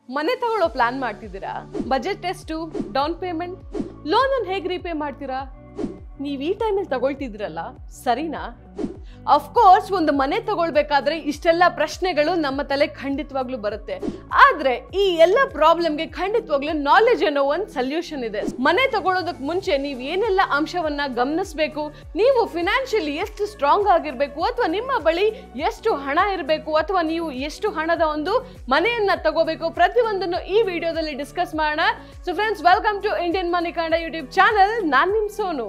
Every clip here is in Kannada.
ಮನೆ ತಗೊಳ್ಳೋ ಪ್ಲಾನ್ ಮಾಡ್ತಿದ್ದೀರಾ ಬಜೆಟ್ ಎಷ್ಟು ಡೌನ್ ಪೇಮೆಂಟ್ ಲೋನ್ ಅನ್ನು ಹೇಗೆ ರೀಪೇ ಮಾಡ್ತೀರಾ ನೀವು ಈ ಟೈಮಲ್ಲಿ ತಗೊಳ್ತಿದ್ರಲ್ಲ ಸರಿನಾ ಅಫ್ಕೋರ್ಸ್ ಒಂದು ಮನೆ ತಗೊಳ್ಬೇಕಾದ್ರೆ ಇಷ್ಟೆಲ್ಲ ಪ್ರಶ್ನೆಗಳು ನಮ್ಮ ತಲೆ ಖಂಡಿತವಾಗ್ಲೂ ಬರುತ್ತೆ ಆದ್ರೆ ಈ ಎಲ್ಲ ಪ್ರಾಬ್ಲಮ್ಗೆ ಖಂಡಿತವಾಗ್ಲೂ ನಾಲೆಜ್ ಅನ್ನೋ ಒಂದು ಸೊಲ್ಯೂಷನ್ ಇದೆ ಮನೆ ತಗೊಳ್ಳೋದಕ್ಕೆ ಮುಂಚೆ ನೀವು ಏನೆಲ್ಲ ಅಂಶವನ್ನ ಗಮನಿಸಬೇಕು ನೀವು ಫಿನಾನ್ಷಿಯಲಿ ಎಷ್ಟು ಸ್ಟ್ರಾಂಗ್ ಆಗಿರ್ಬೇಕು ಅಥವಾ ನಿಮ್ಮ ಬಳಿ ಎಷ್ಟು ಹಣ ಇರಬೇಕು ಅಥವಾ ನೀವು ಎಷ್ಟು ಹಣದ ಒಂದು ಮನೆಯನ್ನ ತಗೋಬೇಕು ಪ್ರತಿಯೊಂದನ್ನು ಈ ವಿಡಿಯೋದಲ್ಲಿ ಡಿಸ್ಕಸ್ ಮಾಡೋಣ so friends welcome to Indian Money Kannada YouTube channel ನಾನ್ ನಿಮ್ ಸೋನು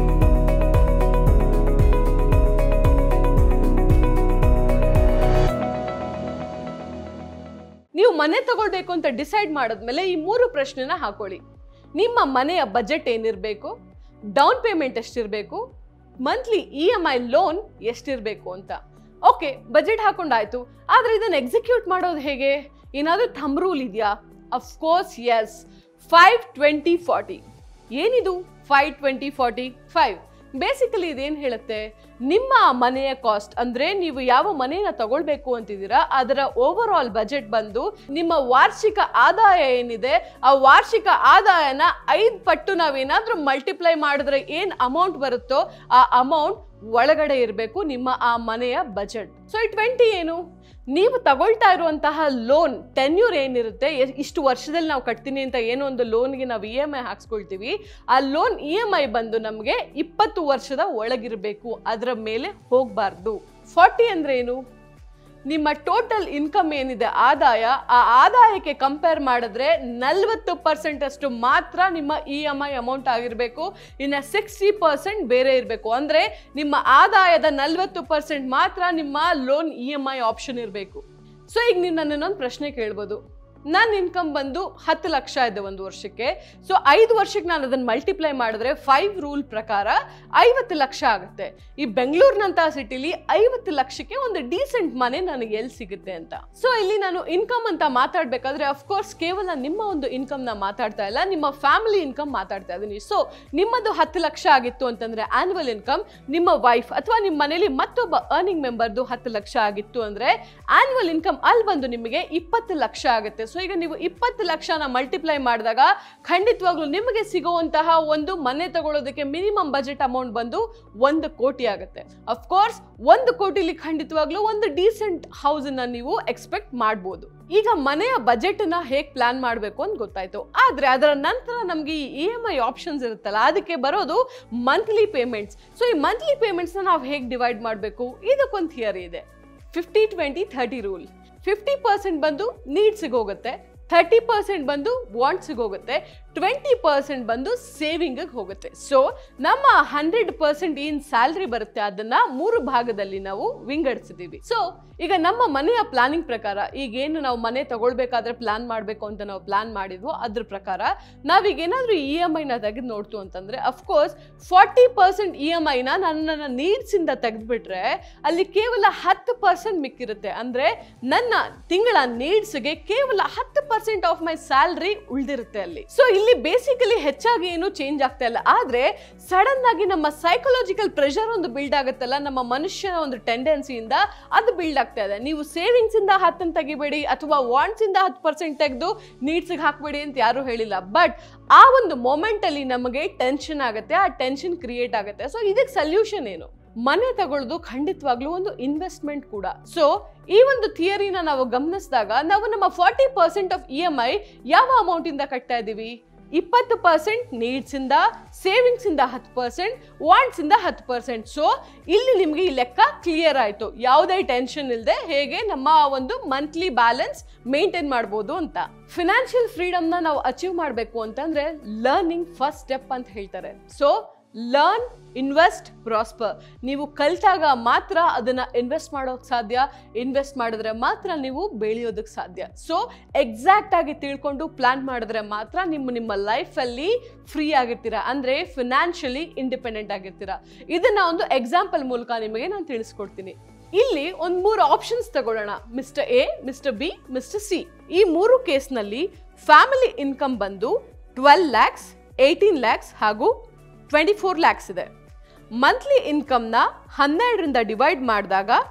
ನೀವು ಮನೆ ತಗೊಳ್ಬೇಕು ಅಂತ ಡಿಸೈಡ್ ಮಾಡಿದ್ಮೇಲೆ ಈ ಮೂರು ಪ್ರಶ್ನೆನ ಹಾಕೊಳ್ಳಿ ನಿಮ್ಮ ಮನೆಯ ಬಜೆಟ್ ಏನಿರಬೇಕು ಡೌನ್ ಪೇಮೆಂಟ್ ಎಷ್ಟಿರಬೇಕು monthly E M I loan ಎಷ್ಟಿರಬೇಕು ಅಂತ ಓಕೆ ಬಜೆಟ್ ಹಾಕೊಂಡಾಯ್ತು ಆದರೆ ಇದನ್ನು ಎಕ್ಸಿಕ್ಯೂಟ್ ಮಾಡೋದು ಹೇಗೆ ಏನಾದರೂ ಥಮ್ ರೂಲ್ ಇದೆಯಾ of course yes five twenty forty ಏನಿದು five twenty forty five basically ಇದೇನು ಹೇಳುತ್ತೆ ನಿಮ್ಮ ಮನೆಯ ಕಾಸ್ಟ್ ಅಂದ್ರೆ ನೀವು ಯಾವ ಮನೆಯನ್ನ ತಗೊಳ್ಬೇಕು ಅಂತಿದ್ದೀರಾ ಅದರ ಓವರ್ ಆಲ್ ಬಜೆಟ್ ಬಂದು ನಿಮ್ಮ ವಾರ್ಷಿಕ ಆದಾಯ ಏನಿದೆ ಆ ವಾರ್ಷಿಕ ಆದಾಯನ ಐದು ಪಟ್ಟು ನಾವೇನಾದ್ರೂ ಮಲ್ಟಿಪ್ಲೈ ಮಾಡಿದ್ರೆ ಏನ್ ಅಮೌಂಟ್ ಬರುತ್ತೋ ಆ ಅಮೌಂಟ್ ಒಳಗಡೆ ಇರಬೇಕು ನಿಮ್ಮ ಆ ಮನೆಯ ಬಜೆಟ್ ಸೊ ಈ ಟ್ವೆಂಟಿ ಏನು ನೀವು ತಗೊಳ್ತಾ ಇರುವಂತಹ ಲೋನ್ ಟೆನ್ಯೂರ್ ಏನಿರುತ್ತೆ ಎ- ಇಷ್ಟು ವರ್ಷದಲ್ಲಿ ನಾವು ಕಟ್ತೀನಿ ಅಂತ ಏನೋ ಒಂದು ಲೋನ್ಗೆ ನಾವು ಇ ಎಮ್ ಐ ಹಾಕ್ಸ್ಕೊಳ್ತೀವಿ ಆ ಲೋನ್ ಇ ಎಮ್ ಐ ಬಂದು ನಮಗೆ ಇಪ್ಪತ್ತು ವರ್ಷದ ಒಳಗಿರಬೇಕು ಅದರ ಮೇಲೆ ಹೋಗಬಾರ್ದು ಫಾರ್ಟಿ ಅಂದ್ರೆ ಏನು ನಿಮ್ಮ ಟೋಟಲ್ ಇನ್ಕಮ್ ಏನಿದೆ ಆದಾಯ ಆ ಆದಾಯಕ್ಕೆ ಕಂಪೇರ್ ಮಾಡಿದ್ರೆ ನಲ್ವತ್ತು ಪರ್ಸೆಂಟ್ ಅಷ್ಟು ಮಾತ್ರ ನಿಮ್ಮ ಇ ಎಮ್ ಐ ಅಮೌಂಟ್ ಆಗಿರಬೇಕು ಇನ್ನು ಸಿಕ್ಸ್ಟಿ ಪರ್ಸೆಂಟ್ ಬೇರೆ ಇರಬೇಕು ಅಂದರೆ ನಿಮ್ಮ ಆದಾಯದ ನಲ್ವತ್ತು ಪರ್ಸೆಂಟ್ ಮಾತ್ರ ನಿಮ್ಮ loan E M I option ಇರಬೇಕು ಸೊ ಈಗ ನೀವು ನನ್ನನ್ನೊಂದು ಪ್ರಶ್ನೆ ಕೇಳ್ಬೋದು ನನ್ನ ಇನ್ಕಮ್ ಬಂದು ಹತ್ತು ಲಕ್ಷ ಇದೆ ಒಂದು ವರ್ಷಕ್ಕೆ ಸೊ ಐದು ವರ್ಷಕ್ಕೆ ನಾನು ಅದನ್ನು ಮಲ್ಟಿಪ್ಲೈ ಮಾಡಿದ್ರೆ ಫೈವ್ ರೂಲ್ ಪ್ರಕಾರ ಐವತ್ತು ಲಕ್ಷ ಆಗುತ್ತೆ ಈ ಬೆಂಗಳೂರಿನಂತಹ ಸಿಟಿಲಿ ಐವತ್ತು ಲಕ್ಷಕ್ಕೆ ಒಂದು ಡೀಸೆಂಟ್ ಮನೆ ನನಗೆ ಎಲ್ಲಿ ಸಿಗುತ್ತೆ ಅಂತ ಸೊ ಇಲ್ಲಿ ನಾನು ಇನ್ಕಮ್ ಅಂತ ಮಾತಾಡ್ಬೇಕಾದ್ರೆ ಅಫ್ಕೋರ್ಸ್ ಕೇವಲ ನಿಮ್ಮ ಒಂದು ಇನ್ಕಮ್ ನ ಮಾತಾಡ್ತಾ ಇಲ್ಲ ನಿಮ್ಮ ಫ್ಯಾಮಿಲಿ ಇನ್ಕಮ್ ಮಾತಾಡ್ತಾ ಇದ್ದೀನಿ ಸೊ ನಿಮ್ಮದು ಹತ್ತು ಲಕ್ಷ ಆಗಿತ್ತು ಅಂತಂದ್ರೆ ಆನ್ಯುವಲ್ ಇನ್ಕಮ್ ನಿಮ್ಮ ವೈಫ್ ಅಥವಾ ನಿಮ್ಮ ಮನೇಲಿ ಮತ್ತೊಬ್ಬ ಅರ್ನಿಂಗ್ ಮೆಂಬರ್ದು ಹತ್ತು ಲಕ್ಷ ಆಗಿತ್ತು ಅಂದ್ರೆ ಆನ್ಯುವಲ್ ಇನ್ಕಮ್ ಅಲ್ಲಿ ಬಂದು ನಿಮಗೆ ಇಪ್ಪತ್ತು ಲಕ್ಷ ಆಗುತ್ತೆ ಸೊ ಈಗ ನೀವು ಇಪ್ಪತ್ತು ಲಕ್ಷನ ಮಲ್ಟಿಪ್ಲೈ ಮಾಡಿದಾಗ ಖಂಡಿತವಾಗ್ಲೂ ನಿಮಗೆ ಸಿಗುವಂತಹ ಒಂದು ಮನೆ ತಗೊಳ್ಳೋದಕ್ಕೆ ಮಿನಿಮಮ್ ಬಜೆಟ್ ಅಮೌಂಟ್ ಬಂದು ಒಂದು ಕೋಟಿ ಆಗುತ್ತೆ ಅಫ್ಕೋರ್ಸ್ ಒಂದು ಕೋಟಿಲಿ ಖಂಡಿತವಾಗ್ಲೂ ಒಂದು ಡೀಸೆಂಟ್ ಹೌಸನ್ನ ನೀವು ಎಕ್ಸ್ಪೆಕ್ಟ್ ಮಾಡ್ಬೋದು ಈಗ ಮನೆಯ ಬಜೆಟ್ ನ ಹೇಗೆ ಪ್ಲಾನ್ ಮಾಡಬೇಕು ಅಂತ ಗೊತ್ತಾಯ್ತು ಆದ್ರೆ ಅದರ ನಂತರ ನಮಗೆ ಈ ಇ ಎಮ್ ಐ ಆಪ್ಷನ್ಸ್ ಇರುತ್ತಲ್ಲ ಅದಕ್ಕೆ ಬರೋದು ಮಂತ್ಲಿ ಪೇಮೆಂಟ್ಸ್ ಸೊ ಈ ಮಂತ್ಲಿ ಪೇಮೆಂಟ್ಸ್ನ ನಾವು ಹೇಗೆ ಡಿವೈಡ್ ಮಾಡಬೇಕು ಇದಕ್ಕೊಂದು ಥಿಯರಿ ಇದೆ fifty twenty thirty rule fifty percent ಬಂದು ನೀಡ್ಸಿಗೆ ಹೋಗುತ್ತೆ ಥರ್ಟಿ ಪರ್ಸೆಂಟ್ ಬಂದು ವಾಂಟ್ಸಿಗೆ ಹೋಗುತ್ತೆ ಟ್ವೆಂಟಿ ಪರ್ಸೆಂಟ್ ಬಂದು ಸೇವಿಂಗಿಗೆ ಹೋಗುತ್ತೆ ಸೊ ನಮ್ಮ ಹಂಡ್ರೆಡ್ ಪರ್ಸೆಂಟ್ ಏನು ಸ್ಯಾಲ್ರಿ ಬರುತ್ತೆ ಅದನ್ನ ಮೂರು ಭಾಗದಲ್ಲಿ ನಾವು ವಿಂಗಡಿಸಿದ್ದೀವಿ ಸೊ ಈಗ ನಮ್ಮ ಮನೆಯ ಪ್ಲಾನಿಂಗ್ ಪ್ರಕಾರ ಈಗೇನು ನಾವು ಮನೆ ತಗೊಳ್ಬೇಕಾದ್ರೆ ಪ್ಲಾನ್ ಮಾಡಬೇಕು ಅಂತ ನಾವು ಪ್ಲಾನ್ ಮಾಡಿದ್ವೋ ಅದ್ರ ಪ್ರಕಾರ ನಾವೀಗ ಏನಾದರೂ ಇ ಎಮ್ ಐನ ತೆಗೆದು ನೋಡ್ತು ಅಂತಂದ್ರೆ of course forty percent E M ಐನ ನನ್ನ ನೀಡ್ಸಿಂದ ತೆಗೆದ್ಬಿಟ್ರೆ ಅಲ್ಲಿ ಕೇವಲ ಹತ್ತು ಪರ್ಸೆಂಟ್ ಮಿಕ್ಕಿರುತ್ತೆ ಅಂದ್ರೆ ನನ್ನ ತಿಂಗಳ ನೀಡ್ಸ್ಗೆ ಕೇವಲ ಹತ್ತು ಪರ್ಸೆಂಟ್ ಆಫ್ ಮೈ ಸ್ಯಾಲ್ರಿ ಉಳಿದಿರುತ್ತೆ ಅಲ್ಲಿ ಸೊ ಇಲ್ಲಿ ಬೇಸಿಕಲಿ ಹೆಚ್ಚಾಗಿ ಏನು ಚೇಂಜ್ ಆಗ್ತಾ ಇಲ್ಲ ಆದ್ರೆ ಸಡನ್ ಆಗಿ ನಮ್ಮ ಸೈಕಲಾಜಿಕಲ್ ಪ್ರೆಷರ್ ಒಂದು ಬಿಲ್ಡ್ ಆಗುತ್ತಲ್ಲ ನಮ್ಮ ಮನುಷ್ಯನ ಒಂದು ಟೆಂಡೆನ್ಸಿಯಿಂದ ಅದು ಬಿಲ್ಡ್ ಆಗ್ತಾ ಇದೆ ನೀವು ಸೇವಿಂಗ್ಸ್ ಇಂದ ಹತ್ತನ್ನು ತೆಗಿಬೇಡಿ ಅಥವಾ ವಾಂಟ್ಸ್ ಇಂದ ಹತ್ತು ಪರ್ಸೆಂಟ್ ತೆಗೆದು ನೀಡ್ಸ್ಗೆ ಹಾಕ್ಬೇಡಿ ಅಂತ ಯಾರು ಹೇಳಿಲ್ಲ ಬಟ್ ಆ ಒಂದು ಮೊಮೆಂಟ್ ಅಲ್ಲಿ ನಮಗೆ ಟೆನ್ಷನ್ ಆಗುತ್ತೆ ಆ ಟೆನ್ಷನ್ ಕ್ರಿಯೇಟ್ ಆಗುತ್ತೆ ಸೊ ಇದಕ್ಕೆ ಸೊಲ್ಯೂಷನ್ ಏನು ಮನೆ ತಗೊಳ್ಳೋದು ಖಂಡಿತವಾಗ್ಲೂ ಒಂದು ಇನ್ವೆಸ್ಟ್ಮೆಂಟ್ ಕೂಡ ಸೊ ಈ ಒಂದು ಥಿಯರಿನ ನಾವು ಗಮನಿಸಿದಾಗ ನಾವು ನಮ್ಮ forty percent of E M I ಯಾವ ಅಮೌಂಟ್ ಇಂದ ಕಟ್ತಾ ಇದ್ದೀವಿ ಇಪ್ಪತ್ತು ಪರ್ಸೆಂಟ್ ನೀಡ್ಸ್ ಇಂದ ಸೇವಿಂಗ್ಸ್ ಇಂದ ಹತ್ತು ಪರ್ಸೆಂಟ್ ವಾಂಟ್ಸ್ ಇಂದ ಹತ್ತು ಪರ್ಸೆಂಟ್ ಸೊ ಇಲ್ಲಿ ನಿಮಗೆ ಈ ಲೆಕ್ಕ ಕ್ಲಿಯರ್ ಆಯ್ತು ಯಾವುದೇ ಟೆನ್ಷನ್ ಇಲ್ಲದೆ ಹೇಗೆ ನಮ್ಮ ಆ ಒಂದು ಮಂತ್ಲಿ ಬ್ಯಾಲೆನ್ಸ್ ಮೇಂಟೈನ್ ಮಾಡ್ಬೋದು ಅಂತ ಫಿನಾನ್ಷಿಯಲ್ ಫ್ರೀಡಮ್ನ ನಾವು ಅಚೀವ್ ಮಾಡಬೇಕು ಅಂತಂದ್ರೆ ಲರ್ನಿಂಗ್ ಫಸ್ಟ್ ಸ್ಟೆಪ್ ಅಂತ ಹೇಳ್ತಾರೆ ಸೊ ಲರ್ನ್ ಇನ್ವೆಸ್ಟ್ ಪ್ರಾಸ್ಪರ್ ನೀವು ಕಲ್ತಾಗ ಮಾತ್ರ ಅದನ್ನ ಇನ್ವೆಸ್ಟ್ ಮಾಡೋಕೆ ಸಾಧ್ಯ ಇನ್ವೆಸ್ಟ್ ಮಾಡಿದ್ರೆ ಮಾತ್ರ ನೀವು ಬೆಳೆಯೋದಕ್ಕೆ ಸಾಧ್ಯ ಸೊ ಎಕ್ಸಾಕ್ಟ್ ಆಗಿ ತಿಳ್ಕೊಂಡು ಪ್ಲಾನ್ ಮಾಡಿದ್ರೆ ಮಾತ್ರ ನಿಮ್ಮ ನಿಮ್ಮ ಲೈಫಲ್ಲಿ ಫ್ರೀ ಆಗಿರ್ತೀರಾ ಅಂದ್ರೆ ಫಿನಾನ್ಷಿಯಲಿ ಇಂಡಿಪೆಂಡೆಂಟ್ ಆಗಿರ್ತೀರಾ ಇದನ್ನ ಒಂದು ಎಕ್ಸಾಂಪಲ್ ಮೂಲಕ ನಿಮಗೆ ನಾನು ತಿಳಿಸ್ಕೊಡ್ತೀನಿ ಇಲ್ಲಿ ಒಂದ್ ಮೂರು ಆಪ್ಷನ್ಸ್ ತಗೊಳ್ಳೋಣ mister A mister B mister C ಈ ಮೂರು ಕೇಸ್ನಲ್ಲಿ ಫ್ಯಾಮಿಲಿ ಇನ್ಕಮ್ ಬಂದು ಟ್ವೆಲ್ ಲ್ಯಾಕ್ಸ್ ಏಯ್ಟೀನ್ ಲ್ಯಾಕ್ಸ್ ಹಾಗೂ ಟ್ವೆಂಟಿ ಫೋರ್ ಲ್ಯಾಕ್ಸ್ ಇದೆ ಮಂತ್ಲಿ ಇನ್ಕಮ್ನ ಹನ್ನೆರಡರಿಂದ ಡಿವೈಡ್ ಮಾಡಿದಾಗ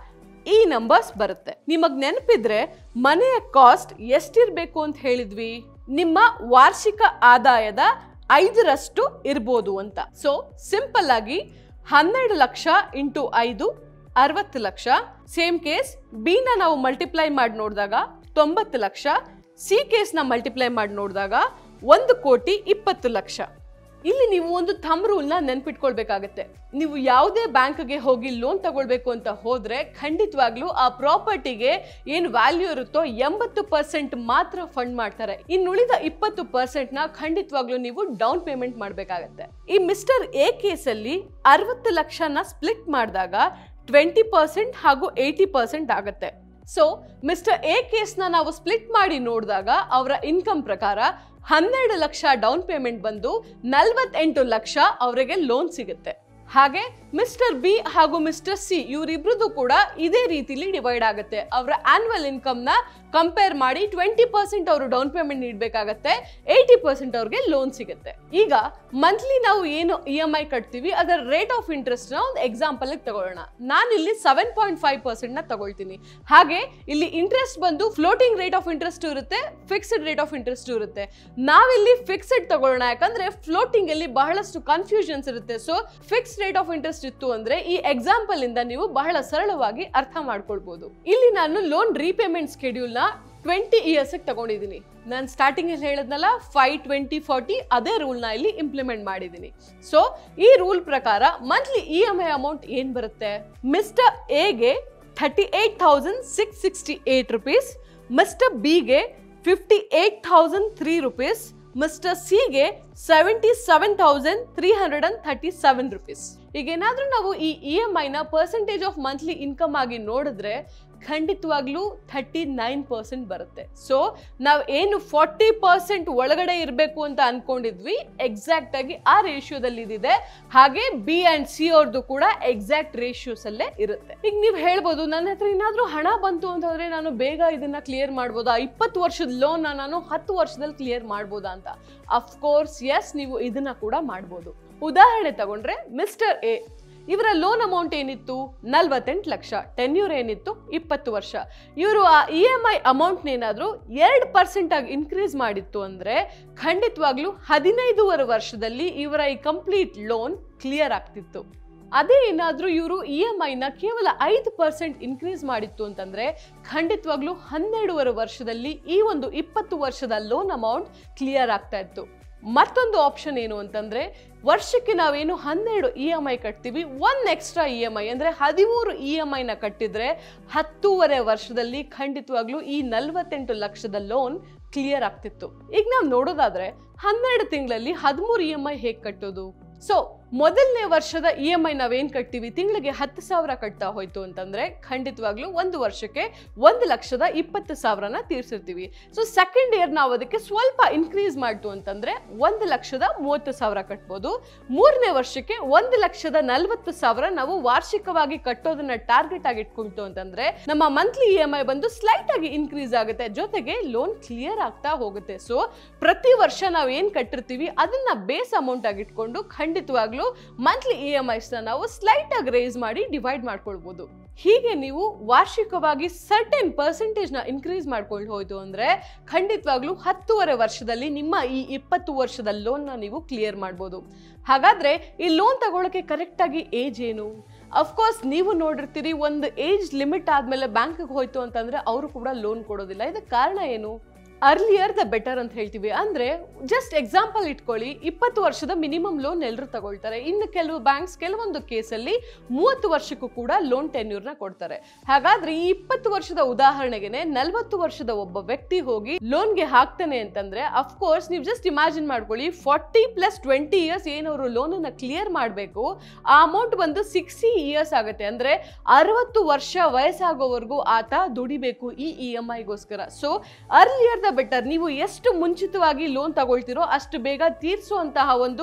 ಈ ನಂಬರ್ಸ್ ಬರುತ್ತೆ ನಿಮಗ್ ನೆನಪಿದ್ರೆ ಮನೆಯ ಕಾಸ್ಟ್ ಎಷ್ಟಿರ್ಬೇಕು ಅಂತ ಹೇಳಿದ್ವಿ ನಿಮ್ಮ ವಾರ್ಷಿಕ ಆದಾಯದ ಐದರಷ್ಟು ಇರ್ಬೋದು ಅಂತ ಸೊ ಸಿಂಪಲ್ ಆಗಿ ಹನ್ನೆರಡು ಲಕ್ಷ ಇಂಟು ಐದು ಅರವತ್ತು ಲಕ್ಷ ಸೇಮ್ ಕೇಸ್ ಬಿ ನ ನಾವು ಮಲ್ಟಿಪ್ಲೈ ಮಾಡಿ ನೋಡಿದಾಗ ತೊಂಬತ್ತು ಲಕ್ಷ ಸಿ ಕೇಸ್ ನ ಮಲ್ಟಿಪ್ಲೈ ಮಾಡಿ ನೋಡಿದಾಗ ಒಂದು ಕೋಟಿ ಇಪ್ಪತ್ತು ಲಕ್ಷ ಇಲ್ಲಿ ನೀವು ಒಂದು ಥಮ್ ರೂಲ್ನ ನೆನ್ಪಿಟ್ಕೊಳ್ಬೇಕಾಗತ್ತೆ ನೀವು ಯಾವುದೇ ಬ್ಯಾಂಕ್ಗೆ ಹೋಗಿ ಲೋನ್ ತಗೊಳ್ಬೇಕು ಅಂತ ಹೋದ್ರೆ ಖಂಡಿತವಾಗ್ಲೂ ಆ ಪ್ರಾಪರ್ಟಿಗೆ ಏನು ವ್ಯಾಲ್ಯೂ ಇರುತ್ತೋ ಎಂಬತ್ತು ಪರ್ಸೆಂಟ್ ಮಾತ್ರ ಫಂಡ್ ಮಾಡ್ತಾರೆ ಇನ್ನುಳಿದ ಇಪ್ಪತ್ತು ಪರ್ಸೆಂಟ್ ನ ಖಂಡಿತವಾಗ್ಲೂ ನೀವು ಡೌನ್ ಪೇಮೆಂಟ್ ಮಾಡಬೇಕಾಗತ್ತೆ ಈ ಮಿಸ್ಟರ್ ಎ ಕೇಸಲ್ಲಿ ಅರವತ್ತು ಲಕ್ಷನ ಸ್ಪ್ಲಿಟ್ ಮಾಡಿದಾಗ ಟ್ವೆಂಟಿ ಪರ್ಸೆಂಟ್ ಹಾಗೂ ಏಯ್ಟಿ ಪರ್ಸೆಂಟ್ ಆಗುತ್ತೆ ಸೊ ಮಿಸ್ಟರ್ ಎ ಕೇಸ್ನ ನಾವು ಸ್ಪ್ಲಿಟ್ ಮಾಡಿ ನೋಡಿದಾಗ ಅವರ ಇನ್ಕಮ್ ಪ್ರಕಾರ ಹನ್ನೆರಡು ಲಕ್ಷ ಡೌನ್ ಪೇಮೆಂಟ್ ಬಂದು ನಲ್ವತ್ತೆಂಟು ಲಕ್ಷ ಅವರಿಗೆ ಲೋನ್ ಸಿಗುತ್ತೆ ಹಾಗೆ ಮಿಸ್ಟರ್ ಬಿ ಹಾಗೂ ಮಿಸ್ಟರ್ ಸಿ ಇವರಿಬ್ರದ್ದು ಕೂಡ ಇದೇ ರೀತಿಲಿ ಡಿವೈಡ್ ಆಗುತ್ತೆ ಅವರ ಆನ್ಯುವಲ್ ಇನ್ಕಮ್ ನ ಕಂಪೇರ್ ಮಾಡಿ ಟ್ವೆಂಟಿ ಪರ್ಸೆಂಟ್ ಅವರು ಡೌನ್ ಪೇಮೆಂಟ್ ನೀಡಬೇಕಾಗತ್ತೆ ಏಯ್ಟಿ ಪರ್ಸೆಂಟ್ ಅವ್ರಿಗೆ ಲೋನ್ ಸಿಗುತ್ತೆ ಈಗ ಮಂತ್ಲಿ ನಾವು ಏನು ಇ ಎಮ್ ಐ ಕಟ್ತೀವಿ ಅದರ ರೇಟ್ ಆಫ್ ಇಂಟ್ರೆಸ್ಟ್ ನ ಒಂದು ಎಕ್ಸಾಂಪಲ್ ತಗೊಳ್ಳೋಣ ನಾನು ಇಲ್ಲಿ ಸೆವೆನ್ ಪಾಯಿಂಟ್ ಫೈವ್ ಪರ್ಸೆಂಟ್ ನ ತಗೊಳ್ತೀನಿ ಹಾಗೆ ಇಲ್ಲಿ ಇಂಟ್ರೆಸ್ಟ್ ಬಂದು ಫ್ಲೋಟಿಂಗ್ ರೇಟ್ ಆಫ್ ಇಂಟ್ರೆಸ್ಟ್ ಇರುತ್ತೆ ಫಿಕ್ಸ್ಡ್ ರೇಟ್ ಆಫ್ ಇಂಟ್ರೆಸ್ಟ್ ಇರುತ್ತೆ ನಾವಿಲ್ಲಿ ಫಿಕ್ಸ್ಡ್ ತಗೊಳ್ಳೋಣ ಯಾಕಂದ್ರೆ ಫ್ಲೋಟಿಂಗ್ ಅಲ್ಲಿ ಬಹಳಷ್ಟು ಕನ್ಫ್ಯೂಷನ್ಸ್ ಇರುತ್ತೆ so fix rate of interest ಇತ್ತು ಅಂದ್ರೆ ಈ ಎಕ್ಸಾಂಪಲ್ ಇಂದ ನೀವು ಬಹಳ ಸರಳವಾಗಿ ಅರ್ಥ ಮಾಡ್ಕೊಳ್ಬಹುದು ಇಲ್ಲಿ ನಾನು ಲೋನ್ ರೀಪೇಮೆಂಟ್ ಸ್ಕೆಡ್ಯೂಲ್ ನ ಟ್ವೆಂಟಿ ಇಯರ್ಸ್ ತಗೊಂಡಿದ್ದೀನಿ ನಾನು ಸ್ಟಾರ್ಟಿಂಗ್ ಅಲ್ಲಿ ಹೇಳಿದ್ನಲ್ಲ ಫೈವ್ ಟ್ವೆಂಟಿ ಫಾರ್ಟಿ ಅದೇ ರೂಲ್ ನ ಇಲ್ಲಿ ಇಂಪ್ಲಿಮೆಂಟ್ ಮಾಡಿದ್ದೀನಿ ಸೊ ಈ ರೂಲ್ ಪ್ರಕಾರ monthly E M I amount ಏನ್ ಬರುತ್ತೆ ಮಿಸ್ಟರ್ ಎಗೆ thirty eight thousand six sixty eight rupees mister ಬಿಗೆ fifty eight thousand three rupees mister ಸಿಗೆ seventy seven thousand three hundred and thirty seven rupees ಈಗ ಏನಾದ್ರೂ ನಾವು ಈ ಇ ಎಮ್ ಐನ ಪರ್ಸೆಂಟೇಜ್ ಆಫ್ ಮಂತ್ಲಿ ಇನ್ಕಮ್ ಆಗಿ ನೋಡಿದ್ರೆ ಖಂಡಿತವಾಗ್ಲೂ ಥರ್ಟಿ ನೈನ್ ಪರ್ಸೆಂಟ್ ಬರುತ್ತೆ ಸೊ ನಾವು ಏನು ಫಾರ್ಟಿ ಪರ್ಸೆಂಟ್ ಒಳಗಡೆ ಇರಬೇಕು ಅಂತ ಅನ್ಕೊಂಡಿದ್ವಿ ಎಕ್ಸಾಕ್ಟ್ ಆಗಿ ಆ ರೇಷಿಯೋದಲ್ಲಿ ಇದಿದೆ ಹಾಗೆ ಬಿ ಅಂಡ್ ಸಿ ಅವ್ರದ್ದು ಕೂಡ ಎಕ್ಸಾಕ್ಟ್ ರೇಷಿಯೋಸ್ ಅಲ್ಲೇ ಇರುತ್ತೆ ಈಗ ನೀವು ಹೇಳ್ಬೋದು ನನ್ನ ಹತ್ರ ಏನಾದ್ರೂ ಹಣ ಬಂತು ಅಂತಂದ್ರೆ ನಾನು ಬೇಗ ಇದನ್ನ ಕ್ಲಿಯರ್ ಮಾಡ್ಬೋದಾ ಇಪ್ಪತ್ತು ವರ್ಷದ ಲೋನ್ ನಾನು ಹತ್ತು ವರ್ಷದಲ್ಲಿ ಕ್ಲಿಯರ್ ಮಾಡ್ಬೋದಾ ಅಂತ ಅಫ್ಕೋರ್ಸ್ ಎಸ್ ನೀವು ಇದನ್ನ ಕೂಡ ಮಾಡ್ಬೋದು ಉದಾಹರಣೆ ತಗೊಂಡ್ರೆ ಮಿಸ್ಟರ್ ಎ ಇವರ ಲೋನ್ ಅಮೌಂಟ್ ಏನಿತ್ತು ನಲ್ವತ್ತೆಂಟು ಲಕ್ಷ ಟೆನ್ಯೂರ್ ಏನಿತ್ತು ಇಪ್ಪತ್ತು ವರ್ಷ ಇವರು ಆ ಇ ಎಮ್ ಐ ಅಮೌಂಟ್ನೇನಾದರೂ ಎರಡು ಪರ್ಸೆಂಟ್ ಆಗಿ ಇನ್ಕ್ರೀಸ್ ಮಾಡಿತ್ತು ಅಂದರೆ ಖಂಡಿತವಾಗ್ಲೂ ಹದಿನೈದೂವರೆ ವರ್ಷದಲ್ಲಿ ಇವರ ಈ ಕಂಪ್ಲೀಟ್ ಲೋನ್ ಕ್ಲಿಯರ್ ಆಗ್ತಿತ್ತು ಅದೇ ಏನಾದರೂ ಇವರು ಇ ಎಮ್ ಐನ ಕೇವಲ ಐದು ಪರ್ಸೆಂಟ್ ಇನ್ಕ್ರೀಸ್ ಮಾಡಿತ್ತು ಅಂತಂದ್ರೆ ಖಂಡಿತವಾಗ್ಲೂ ಹನ್ನೆರಡೂವರೆ ವರ್ಷದಲ್ಲಿ ಈ ಒಂದು ಇಪ್ಪತ್ತು ವರ್ಷದ ಲೋನ್ ಅಮೌಂಟ್ ಕ್ಲಿಯರ್ ಆಗ್ತಾ ಇತ್ತು ಮತ್ತೊಂದು ಆಪ್ಷನ್ ಏನು ಅಂತಂದ್ರೆ ವರ್ಷಕ್ಕೆ ನಾವೇನು ಹನ್ನೆರಡು ಇ ಎಮ್ ಐ ಕಟ್ತೀವಿ one extra E M I ಅಂದರೆ ಹದಿಮೂರು ಇ ಎಮ್ ಐನ ಕಟ್ಟಿದ್ರೆ ಹತ್ತೂವರೆ ವರ್ಷದಲ್ಲಿ ಖಂಡಿತವಾಗ್ಲೂ ಈ ನಲವತ್ತೆಂಟು ಲಕ್ಷದ ಲೋನ್ ಕ್ಲಿಯರ್ ಆಗ್ತಿತ್ತು ಈಗ ನಾವು ನೋಡೋದಾದ್ರೆ ಹನ್ನೆರಡು ತಿಂಗಳಲ್ಲಿ ಹದಿಮೂರು ಇ ಎಮ್ ಐ ಹೇಗೆ ಕಟ್ಟೋದು ಸೊ ಮೊದಲನೇ ವರ್ಷದ ಇ ಎಮ್ ಐ ನಾವೇನು ಕಟ್ತೀವಿ ತಿಂಗಳಿಗೆ ಹತ್ತು ಸಾವಿರ ಕಟ್ತಾ ಹೋಯ್ತು ಅಂತಂದ್ರೆ ಖಂಡಿತವಾಗ್ಲೂ ಒಂದು ವರ್ಷಕ್ಕೆ ಒಂದು ಲಕ್ಷದ ಇಪ್ಪತ್ತು ಸಾವಿರನ ತೀರ್ಸಿರ್ತೀವಿ ಸೊ ಸೆಕೆಂಡ್ ಇಯರ್ ನಾವು ಅದಕ್ಕೆ ಸ್ವಲ್ಪ ಇನ್ಕ್ರೀಸ್ ಮಾಡ್ತು ಅಂತಂದ್ರೆ ಒಂದು ಲಕ್ಷದ ಮೂವತ್ತು ಸಾವಿರ ಕಟ್ಬೋದು ಮೂರನೇ ವರ್ಷಕ್ಕೆ ಒಂದು ಲಕ್ಷದ ನಲವತ್ತು ಸಾವಿರ ನಾವು ವಾರ್ಷಿಕವಾಗಿ ಕಟ್ಟೋದನ್ನ ಟಾರ್ಗೆಟ್ ಆಗಿ ಇಟ್ಕೊಳ್ತು ಅಂತಂದ್ರೆ ನಮ್ಮ ಮಂತ್ಲಿ ಇ ಎಮ್ ಐ ಬಂದು ಸ್ಲೈಟ್ ಆಗಿ ಇನ್ಕ್ರೀಸ್ ಆಗುತ್ತೆ ಜೊತೆಗೆ ಲೋನ್ ಕ್ಲಿಯರ್ ಆಗ್ತಾ ಹೋಗುತ್ತೆ ಸೊ ಪ್ರತಿ ವರ್ಷ ನಾವು ಏನ್ ಕಟ್ಟಿರ್ತೀವಿ ಅದನ್ನ ಬೇಸ್ ಅಮೌಂಟ್ ಆಗಿ ಇಟ್ಕೊಂಡು ಖಂಡಿತವಾಗ್ಲೂ ಮಂತ್ಲಿ ಇ ಎಮ್ ಐಸ್ನ ನಾವು ಸ್ಲೈಟ್ ಆಗಿ ರೇಸ್ ಮಾಡಿ ಡಿವೈಡ್ ಮಾಡ್ಕೊಳ್ಬೋದು ಹೀಗೆ ನೀವು ವಾರ್ಷಿಕವಾಗಿ ಸರ್ಟೆನ್ ಪರ್ಸೆಂಟೇಜ್ ನ ಇನ್ಕ್ರೀಸ್ ಮಾಡ್ಕೊಂಡು ಹೋಯ್ತು ಅಂದ್ರೆ ಖಂಡಿತವಾಗ್ಲೂ ಹತ್ತೂವರೆ ವರ್ಷದಲ್ಲಿ ನಿಮ್ಮ ಈ ಇಪ್ಪತ್ತು ವರ್ಷದ ಲೋನ್ ನ ನೀವು ಕ್ಲಿಯರ್ ಮಾಡ್ಬೋದು ಹಾಗಾದ್ರೆ ಈ ಲೋನ್ ತಗೊಳಕ್ಕೆ ಕರೆಕ್ಟ್ ಆಗಿ ಏಜ್ ಏನು ಅಫ್ಕೋರ್ಸ್ ನೀವು ನೋಡಿರ್ತೀರಿ ಒಂದು ಏಜ್ ಲಿಮಿಟ್ ಆದ್ಮೇಲೆ ಬ್ಯಾಂಕ್ಗೆ ಹೋಯ್ತು ಅಂತಂದ್ರೆ ಅವರು ಕೂಡ ಲೋನ್ ಕೊಡೋದಿಲ್ಲ ಇದಕ್ಕೆ ಕಾರಣ ಏನು ಅರ್ಲಿಯರ್ ದ ಬೆಟರ್ ಅಂತ ಹೇಳ್ತೀವಿ ಅಂದ್ರೆ ಜಸ್ಟ್ ಎಕ್ಸಾಂಪಲ್ ಇಟ್ಕೊಳ್ಳಿ ಇಪ್ಪತ್ತು ವರ್ಷದ ಮಿನಿಮಮ್ ಲೋನ್ ಎಲ್ಲರೂ ತಗೊಳ್ತಾರೆ ಇನ್ನು ಕೆಲವು ಬ್ಯಾಂಕ್ಸ್ ಕೆಲವೊಂದು ಕೇಸಲ್ಲಿ ಮೂವತ್ತು ವರ್ಷಕ್ಕೂ ಕೂಡ ಲೋನ್ ಟೆನ್ಯೂರ್ನ ಕೊಡ್ತಾರೆ ಹಾಗಾದ್ರೆ ಈ ಇಪ್ಪತ್ತು ವರ್ಷದ ಉದಾಹರಣೆಗೆನೆ ನಲವತ್ತು ವರ್ಷದ ಒಬ್ಬ ವ್ಯಕ್ತಿ ಹೋಗಿ ಲೋನ್ಗೆ ಹಾಕ್ತಾನೆ ಅಂತಂದ್ರೆ ಅಫ್ಕೋರ್ಸ್ ನೀವು ಜಸ್ಟ್ ಇಮ್ಯಾಜಿನ್ ಮಾಡ್ಕೊಳ್ಳಿ ಫಾರ್ಟಿ ಪ್ಲಸ್ ಟ್ವೆಂಟಿ ಇಯರ್ಸ್ ಏನವರು ಲೋನನ್ನ ಕ್ಲಿಯರ್ ಮಾಡಬೇಕು ಆ ಅಮೌಂಟ್ ಬಂದು ಸಿಕ್ಸ್ಟಿ ಇಯರ್ಸ್ ಆಗುತ್ತೆ ಅಂದ್ರೆ ಅರವತ್ತು ವರ್ಷ ವಯಸ್ಸಾಗೋವರೆಗೂ ಆತ ದುಡಿಬೇಕು ಈ ಇ ಎಮ್ ಐಗೋಸ್ಕರ ಸೊ ಅರ್ಲಿಯರ್ ದ ಬೆಟರ್ ನೀವು ಎಷ್ಟು ಮುಂಚಿತವಾಗಿ ಲೋನ್ ತಗೊಳ್ತಿರೋ ಅಷ್ಟು ಬೇಗ ತೀರಿಸುವಂತಹ ಒಂದು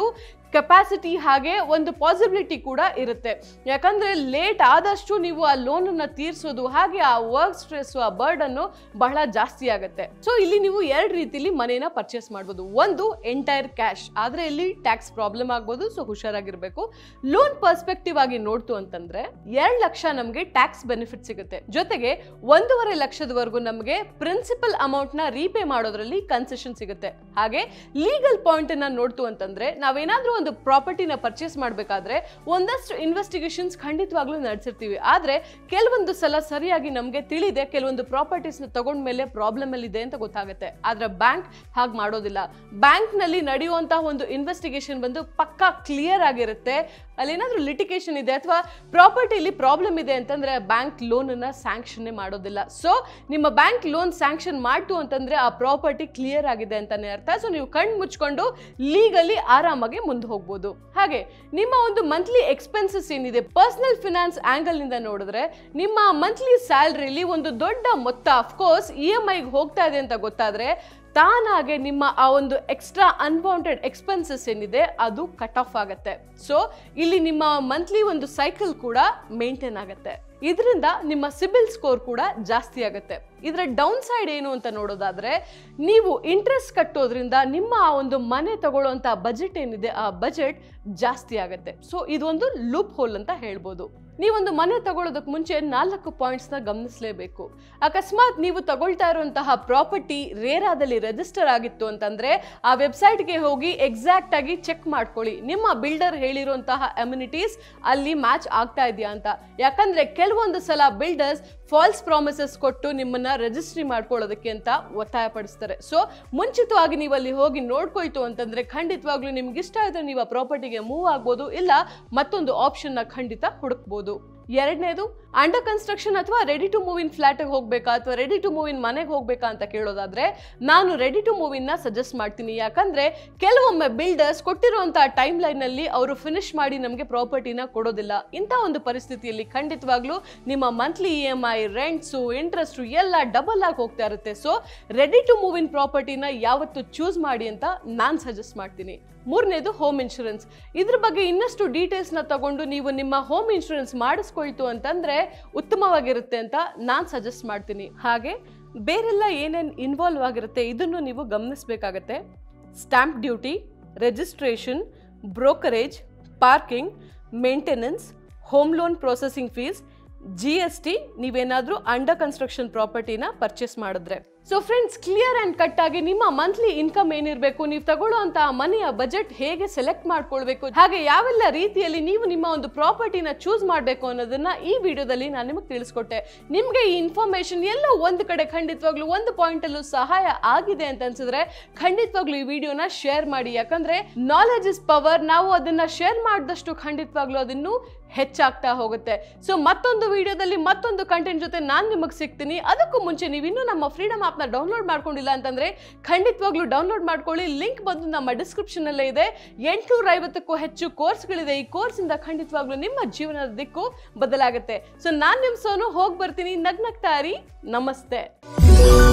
ಕೆಪಾಸಿಟಿ ಹಾಗೆ ಒಂದು ಪಾಸಿಬಿಲಿಟಿ ಕೂಡ ಇರುತ್ತೆ ಯಾಕಂದ್ರೆ ಲೇಟ್ ಆದಷ್ಟು ನೀವು ಆ ಲೋನ್ ಅನ್ನ ತೀರಿಸೋದು ಹಾಗೆ ಆ ವರ್ಕ್ ಸ್ಟ್ರೆಸ್ ಆ ಬರ್ಡನ್ನು ಬಹಳ ಜಾಸ್ತಿ ಆಗುತ್ತೆ ಸೊ ಇಲ್ಲಿ ನೀವು ಎರಡು ರೀತಿಲಿ ಮನೇನ ಪರ್ಚೇಸ್ ಮಾಡ್ಬೋದು ಒಂದು ಎಂಟೈರ್ ಕ್ಯಾಶ್ ಆದ್ರೆ ಇಲ್ಲಿ ಟ್ಯಾಕ್ಸ್ ಪ್ರಾಬ್ಲಮ್ ಆಗ್ಬೋದು ಸೊ ಹುಷಾರಾಗಿರ್ಬೇಕು ಲೋನ್ ಪರ್ಸ್ಪೆಕ್ಟಿವ್ ಆಗಿ ನೋಡ್ತು ಅಂತಂದ್ರೆ ಎರಡು ಲಕ್ಷ ನಮಗೆ ಟ್ಯಾಕ್ಸ್ ಬೆನಿಫಿಟ್ ಸಿಗುತ್ತೆ ಜೊತೆಗೆ ಒಂದೂವರೆ ಲಕ್ಷದವರೆಗೂ ನಮಗೆ ಪ್ರಿನ್ಸಿಪಲ್ ಅಮೌಂಟ್ ನ ರೀಪೇ ಮಾಡೋದ್ರಲ್ಲಿ ಕನ್ಸೆಷನ್ ಸಿಗುತ್ತೆ ಹಾಗೆ ಲೀಗಲ್ ಪಾಯಿಂಟ್ ಅನ್ನ ನೋಡ್ತು ಅಂತಂದ್ರೆ ನಾವೇನಾದ್ರೂ ಒಂದು ಪ್ರಾಪರ್ಟಿನ ಪರ್ಚೇಸ್ ಮಾಡಬೇಕಾದ್ರೆ ಒಂದಷ್ಟು ಇನ್ವೆಸ್ಟಿಗೇಷನ್ಸ್ ಖಂಡಿತವಾಗ್ಲೂ ನಡೆಸಿರ್ತೀವಿ ಆದ್ರೆ ಕೆಲವೊಂದು ಸಲ ಸರಿಯಾಗಿ ನಮಗೆ ತಿಳಿದೆ ಕೆಲವೊಂದು ಪ್ರಾಪರ್ಟೀಸ್ ನ ತಗೊಂಡ್ಮೇಲೆ ಪ್ರಾಬ್ಲಮ್ ಅಲ್ಲಿ ಇದೆ ಅಂತ ಗೊತ್ತಾಗುತ್ತೆ ಆದ್ರೆ ಬ್ಯಾಂಕ್ ಹಾಗೆ ಮಾಡೋದಿಲ್ಲ ಬ್ಯಾಂಕ್ ನಲ್ಲಿ ನಡೆಯುವಂತಹ ಒಂದು ಇನ್ವೆಸ್ಟಿಗೇಷನ್ ಬಂದು ಪಕ್ಕಾ ಕ್ಲಿಯರ್ ಆಗಿರುತ್ತೆ ಅಲ್ಲೇನಾದ್ರೂ ಲಿಟಿಗೇಷನ್ ಇದೆ ಅಥವಾ ಪ್ರಾಪರ್ಟಿಲಿ ಪ್ರಾಬ್ಲಮ್ ಇದೆ ಅಂತಂದ್ರೆ ಬ್ಯಾಂಕ್ ಲೋನ್ ಅನ್ನ ಸ್ಯಾಂಕ್ಷನ್ ಮಾಡೋದಿಲ್ಲ ಸೊ ನಿಮ್ಮ ಬ್ಯಾಂಕ್ ಲೋನ್ ಸ್ಯಾಂಕ್ಷನ್ ಮಾಡ್ತು ಅಂತಂದ್ರೆ ಆ ಪ್ರಾಪರ್ಟಿ ಕ್ಲಿಯರ್ ಆಗಿದೆ ಅಂತಾನೆ ಅರ್ಥ ಸೊ ನೀವು ಕಣ್ ಮುಚ್ಕೊಂಡು ಲೀಗಲಿ ಆರಾಮಾಗಿ ಮುಂದೆ ಹೋಗ್ಬೋದು ಹಾಗೆ ನಿಮ್ಮ ಒಂದು ಮಂತ್ಲಿ ಎಕ್ಸ್ಪೆನ್ಸಸ್ ಏನಿದೆ ಪರ್ಸನಲ್ ಫಿನಾನ್ಸ್ ಆಂಗಲ್ ನಿಂದ ನೋಡಿದ್ರೆ ನಿಮ್ಮ ಮಂತ್ಲಿ ಸ್ಯಾಲ್ರಿಲಿ ಒಂದು ದೊಡ್ಡ ಮೊತ್ತ ಅಫ್ಕೋರ್ಸ್ ಇ ಎಮ್ ಐಗೆ ಹೋಗ್ತಾ ಇದೆ ಅಂತ ಗೊತ್ತಾದ್ರೆ ತಾನಾಗೆ ನಿಮ್ಮ ಆ ಒಂದು ಎಕ್ಸ್ಟ್ರಾ ಅನ್ವಾಂಟೆಡ್ ಎಕ್ಸ್ಪೆನ್ಸಸ್ ಏನಿದೆ ಅದು ಕಟ್ ಆಫ್ ಆಗುತ್ತೆ ಸೊ ಇಲ್ಲಿ ನಿಮ್ಮ ಮಂತ್ಲಿ ಒಂದು ಸೈಕಲ್ ಕೂಡ ಮೇಂಟೈನ್ ಆಗುತ್ತೆ ಇದರಿಂದ ನಿಮ್ಮ ಸಿಬಿಲ್ ಸ್ಕೋರ್ ಕೂಡ ಜಾಸ್ತಿ ಆಗುತ್ತೆ ಇದರ ಡೌನ್ ಸೈಡ್ ಏನು ಅಂತ ನೋಡೋದಾದ್ರೆ ನೀವು ಇಂಟ್ರೆಸ್ಟ್ ಕಟ್ಟೋದ್ರಿಂದ ನಿಮ್ಮ ಆ ಒಂದು ಮನೆ ತಗೊಳ್ಳೋಂಥ ಬಜೆಟ್ ಏನಿದೆ ಆ ಬಜೆಟ್ ಜಾಸ್ತಿ ಆಗುತ್ತೆ ಸೊ ಇದೊಂದು ಲೂಪ್ ಹೋಲ್ ಅಂತ ಹೇಳ್ಬೋದು ನೀವೊಂದು ಮನೆ ತಗೊಳ್ಳೋದಕ್ಕೆ ಮುಂಚೆ ನಾಲ್ಕು ಪಾಯಿಂಟ್ಸ್ನ ಗಮನಿಸಲೇಬೇಕು ಅಕಸ್ಮಾತ್ ನೀವು ತಗೊಳ್ತಾ ಇರುವಂತಹ ಪ್ರಾಪರ್ಟಿ ರೇರಾದಲ್ಲಿ ರಿಜಿಸ್ಟರ್ ಆಗಿತ್ತು ಅಂತಂದ್ರೆ ಆ ವೆಬ್ಸೈಟ್ಗೆ ಹೋಗಿ ಎಕ್ಸಾಕ್ಟ್ ಆಗಿ ಚೆಕ್ ಮಾಡ್ಕೊಳ್ಳಿ ನಿಮ್ಮ ಬಿಲ್ಡರ್ ಹೇಳಿರುವಂತಹ ಅಮ್ಯುನಿಟೀಸ್ ಅಲ್ಲಿ ಮ್ಯಾಚ್ ಆಗ್ತಾ ಇದೆಯಾ ಅಂತ ಯಾಕಂದ್ರೆ ಕೆಲವೊಂದು ಸಲ ಬಿಲ್ಡರ್ಸ್ ಫಾಲ್ಸ್ ಪ್ರಾಮಿಸಸ್ ಕೊಟ್ಟು ನಿಮ್ಮನ್ನ ರಿಜಿಸ್ಟ್ರಿ ಮಾಡ್ಕೊಳ್ಳೋದಕ್ಕೆ ಅಂತ ಒತ್ತಾಯ ಪಡಿಸ್ತಾರೆ ಸೊ ಮುಂಚಿತವಾಗಿ ನೀವು ಅಲ್ಲಿ ಹೋಗಿ ನೋಡ್ಕೊಳ್ತು ಅಂತಂದ್ರೆ ಖಂಡಿತವಾಗ್ಲೂ ನಿಮ್ಗೆ ಇಷ್ಟ ಇದ್ರೆ ನೀವು ಆ ಪ್ರಾಪರ್ಟಿಗೆ ಮೂವ್ ಆಗ್ಬೋದು ಇಲ್ಲ ಮತ್ತೊಂದು ಆಪ್ಷನ್ನ ಖಂಡಿತ ಹುಡುಕ್ಬೋದು ಎರಡನೇದು ಅಂಡರ್ ಕನ್ಸ್ಟ್ರಕ್ಷನ್ ಅಥವಾ ರೆಡಿ ಟು ಮೂವ್ ಇನ್ ಫ್ಲಾಟ್ಗೆ ಹೋಗ್ಬೇಕಾ ಅಥವಾ ರೆಡಿ ಟು ಮೂವ್ ಇನ್ ಮನೆಗೆ ಹೋಗ್ಬೇಕಾ ಅಂತ ಕೇಳೋದಾದ್ರೆ ನಾನು ರೆಡಿ ಟು ಮೂವ್ ಇನ್ನ ಸಜೆಸ್ಟ್ ಮಾಡ್ತೀನಿ ಯಾಕಂದ್ರೆ ಕೆಲವೊಮ್ಮೆ ಬಿಲ್ಡರ್ಸ್ ಕೊಟ್ಟಿರುವಂತಹ ಟೈಮ್ ಲೈನ್ ಅಲ್ಲಿ ಅವರು ಫಿನಿಶ್ ಮಾಡಿ ನಮಗೆ ಪ್ರಾಪರ್ಟಿನ ಕೊಡೋದಿಲ್ಲ ಇಂಥ ಒಂದು ಪರಿಸ್ಥಿತಿಯಲ್ಲಿ ಖಂಡಿತವಾಗ್ಲೂ ನಿಮ್ಮ monthly E M I rents interest ಎಲ್ಲ ಡಬಲ್ ಆಗಿ ಹೋಗ್ತಾ ಇರುತ್ತೆ so ready to move in ಪ್ರಾಪರ್ಟಿನ ಯಾವತ್ತು ಚೂಸ್ ಮಾಡಿ ಅಂತ ನಾನು ಸಜೆಸ್ಟ್ ಮಾಡ್ತೀನಿ ಮೂರನೇದು ಹೋಮ್ ಇನ್ಶೂರೆನ್ಸ್ ಇದ್ರ ಬಗ್ಗೆ ಇನ್ನಷ್ಟು ಡೀಟೇಲ್ಸ್ನ ತಗೊಂಡು ನೀವು ನಿಮ್ಮ ಹೋಮ್ ಇನ್ಶೂರೆನ್ಸ್ ಮಾಡಿಸ್ಕೊಳ್ತು ಅಂತಂದ್ರೆ ಉತ್ತಮವಾಗಿರುತ್ತೆ ಅಂತ ನಾನು ಸಜೆಸ್ಟ್ ಮಾಡ್ತೀನಿ ಹಾಗೆ ಬೇರೆಲ್ಲ ಏನೇನು ಇನ್ವಾಲ್ವ್ ಆಗಿರುತ್ತೆ ಇದನ್ನು ನೀವು ಗಮನಿಸಬೇಕಾಗತ್ತೆ stamp duty registration brokerage parking maintenance home loan processing fees G S T ನೀವೇನಾದರೂ ಅಂಡರ್ ಕನ್ಸ್ಟ್ರಕ್ಷನ್ ಪ್ರಾಪರ್ಟಿನ ಪರ್ಚೇಸ್ ಮಾಡಿದ್ರೆ so friends clear and cut ಆಗಿ ನಿಮ್ಮ ಮಂತ್ಲಿ ಇನ್ಕಮ್ ಏನಿರಬೇಕು ನೀವು ತಗೊಳ್ಳುವಂತಹ ಮನೆಯ ಬಜೆಟ್ ಹೇಗೆ ಸೆಲೆಕ್ಟ್ ಮಾಡ್ಕೊಳ್ಬೇಕು ಹಾಗೆ ಯಾವೆಲ್ಲ ರೀತಿಯಲ್ಲಿ ನೀವು ನಿಮ್ಮ ಒಂದು ಪ್ರಾಪರ್ಟಿನ ಚೂಸ್ ಮಾಡಬೇಕು ಅನ್ನೋದನ್ನ ಈ ವಿಡಿಯೋದಲ್ಲಿ ನಾನು ನಿಮಗೆ ತಿಳಿಸ್ಕೊಟ್ಟೆ ನಿಮಗೆ ಈ ಇನ್ಫಾರ್ಮೇಶನ್ ಎಲ್ಲೋ ಒಂದು ಕಡೆ ಖಂಡಿತವಾಗ್ಲೂ ಒಂದು ಪಾಯಿಂಟ್ ಅಲ್ಲೂ ಸಹಾಯ ಆಗಿದೆ ಅಂತ ಅನ್ಸಿದ್ರೆ ಖಂಡಿತವಾಗ್ಲೂ ಈ ವಿಡಿಯೋನ ಶೇರ್ ಮಾಡಿ ಯಾಕಂದ್ರೆ ನಾಲೆಜ್ ಇಸ್ ಪವರ್ ನಾವು ಅದನ್ನ ಶೇರ್ ಮಾಡಿದಷ್ಟು ಖಂಡಿತವಾಗ್ಲೂ ಅದನ್ನು ಹೆಚ್ಚಾಗ್ತಾ ಹೋಗುತ್ತೆ ಸೊ ಮತ್ತೊಂದು ವಿಡಿಯೋದಲ್ಲಿ ಮತ್ತೊಂದು ಕಂಟೆಂಟ್ ಜೊತೆ ನಾನು ನಿಮಗೆ ಸಿಗ್ತೀನಿ ಅದಕ್ಕೂ ಮುಂಚೆ ನೀವು ಇನ್ನೂ ನಮ್ಮ ಫ್ರೀಡಮ್ ಆಪ್ನ ಡೌನ್ಲೋಡ್ ಮಾಡ್ಕೊಂಡಿಲ್ಲ ಅಂತಂದ್ರೆ ಖಂಡಿತವಾಗ್ಲೂ ಡೌನ್ಲೋಡ್ ಮಾಡ್ಕೊಳ್ಳಿ ಲಿಂಕ್ ಬಂದು ನಮ್ಮ ಡಿಸ್ಕ್ರಿಪ್ಷನ್ ಅಲ್ಲೇ ಇದೆ ಎಂಟುನೂರ ಐವತ್ತಕ್ಕೂ ಹೆಚ್ಚು ಕೋರ್ಸ್ಗಳಿದೆ ಈ ಕೋರ್ಸಿಂದ ಖಂಡಿತವಾಗ್ಲೂ ನಿಮ್ಮ ಜೀವನದ ದಿಕ್ಕು ಬದಲಾಗುತ್ತೆ ಸೊ ನಾನು ನಿಮ್ಮ ಸೋನು ಹೋಗಿ ಬರ್ತೀನಿ ನಗ್ನಗ್ತಾ ಇರಿ ನಮಸ್ತೆ